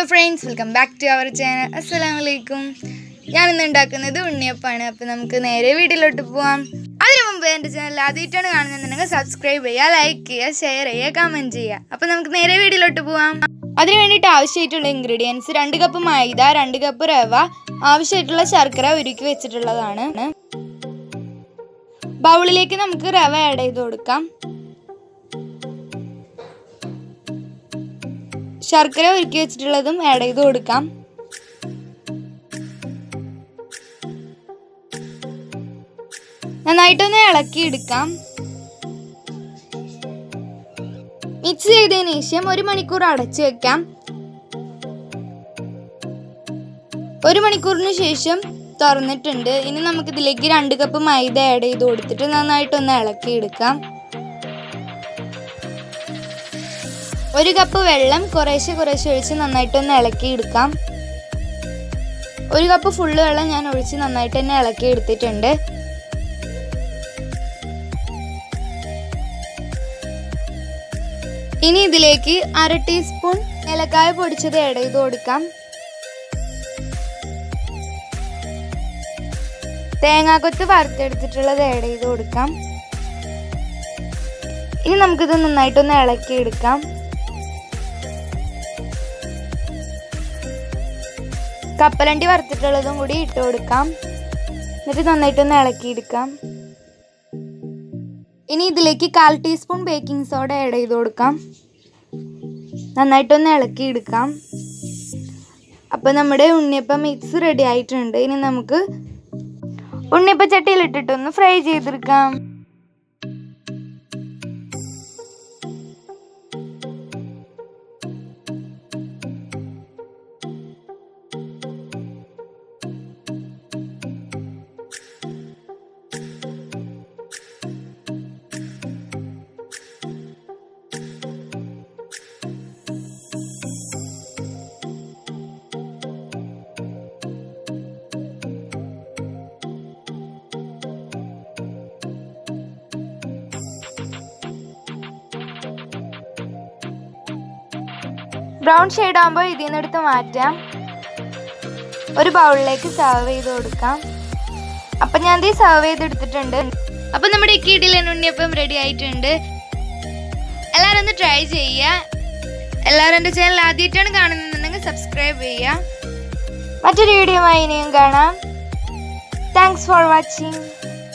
friends welcome back to our channel അസ്സലാം വലൈക്കും ഞാൻ ഇന്ന് ഉണ്ടാക്കുന്നത് ഉണ്ണിയപ്പാണ് അപ്പോൾ നമുക്ക് നേരെ വീട്ടിലോട്ട് പോവാം അതിനു മുമ്പ് എൻ്റെ ചാനൽ ആദ്യമായിട്ടാണ് കാണുന്നതെന്നുണ്ടെങ്കിൽ സബ്സ്ക്രൈബ് ചെയ്യുക ലൈക്ക് ചെയ്യുക ഷെയർ ചെയ്യുക കമൻറ്റ് ചെയ്യുക അപ്പോൾ നമുക്ക് നേരെ വീട്ടിലോട്ട് പോവാം അതിന് വേണ്ടിയിട്ട് ആവശ്യമായിട്ടുള്ള ഇൻഗ്രീഡിയൻസ് രണ്ട് കപ്പ് മൈദ രണ്ട് കപ്പ് റവ ആവശ്യമായിട്ടുള്ള ശർക്കര ഉരുക്കി വെച്ചിട്ടുള്ളതാണ് ബൗളിലേക്ക് നമുക്ക് റവ ആഡ് ചെയ്ത് കൊടുക്കാം ശർക്കര ഉരുക്കി വെച്ചിട്ടുള്ളതും ആഡ് ചെയ്ത് കൊടുക്കാം നന്നായിട്ടൊന്ന് ഇളക്കി എടുക്കാം മിക്സ് ചെയ്തതിന് ശേഷം ഒരു മണിക്കൂർ അടച്ചു വെക്കാം ഒരു മണിക്കൂറിന് ശേഷം തുറന്നിട്ടുണ്ട് ഇനി നമുക്ക് ഇതിലേക്ക് രണ്ട് കപ്പ് മൈദ ആഡ് ചെയ്ത് കൊടുത്തിട്ട് നന്നായിട്ടൊന്ന് ഇളക്കി എടുക്കാം ഒരു കപ്പ് വെള്ളം കുറേശ്ശെ കുറേശ്ശെ ഒഴിച്ച് നന്നായിട്ടൊന്ന് ഇളക്കി എടുക്കാം ഒരു കപ്പ് ഫുള്ള് വെള്ളം ഞാൻ ഒഴിച്ച് നന്നായിട്ട് തന്നെ ഇളക്കി എടുത്തിട്ടുണ്ട് ഇനി ഇതിലേക്ക് അര ടീസ്പൂൺ ഏലക്കായ പൊടിച്ചത് ആഡ് ചെയ്ത് കൊടുക്കാം തേങ്ങാക്കൊത്ത് വറുത്തെടുത്തിട്ടുള്ളത് ആഡ് ചെയ്ത് കൊടുക്കാം ഇനി നമുക്കിത് നന്നായിട്ടൊന്ന് ഇളക്കി എടുക്കാം കപ്പലണ്ടി വറുത്തിട്ടുള്ളതും കൂടി ഇട്ട് കൊടുക്കാം എന്നിട്ട് നന്നായിട്ടൊന്ന് ഇളക്കിയെടുക്കാം ഇനി ഇതിലേക്ക് കാൽ ടീസ്പൂൺ ബേക്കിംഗ് സോഡ ആഡ് ചെയ്ത് കൊടുക്കാം നന്നായിട്ടൊന്ന് ഇളക്കിയെടുക്കാം അപ്പോൾ നമ്മുടെ ഉണ്ണിയപ്പം മിക്സ് റെഡി ആയിട്ടുണ്ട് ഇനി നമുക്ക് ഉണ്ണിയപ്പ ചട്ടിയിൽ ഇട്ടിട്ടൊന്ന് ഫ്രൈ ചെയ്തെടുക്കാം ബ്രൗൺ ഷെയ്ഡ് ആകുമ്പോൾ ഇതിൽ നിന്ന് എടുത്ത് മാറ്റാം ഒരു ബൗളിലേക്ക് സെർവ് ചെയ്ത് കൊടുക്കാം അപ്പം ഞാൻ ഇത് സെർവ് ചെയ്തെടുത്തിട്ടുണ്ട് അപ്പം നമ്മുടെ ഇക്കിഡിലെ ഉണ്ണിയപ്പം റെഡി ആയിട്ടുണ്ട് എല്ലാവരും ഒന്ന് ട്രൈ ചെയ്യുക എല്ലാവരും എൻ്റെ ചാനൽ ആദ്യമായിട്ടാണ് കാണുന്നുണ്ടെങ്കിൽ സബ്സ്ക്രൈബ് ചെയ്യുക മറ്റൊരു വീഡിയോ ഇനിയും കാണാം താങ്ക്സ് ഫോർ വാച്ചിങ്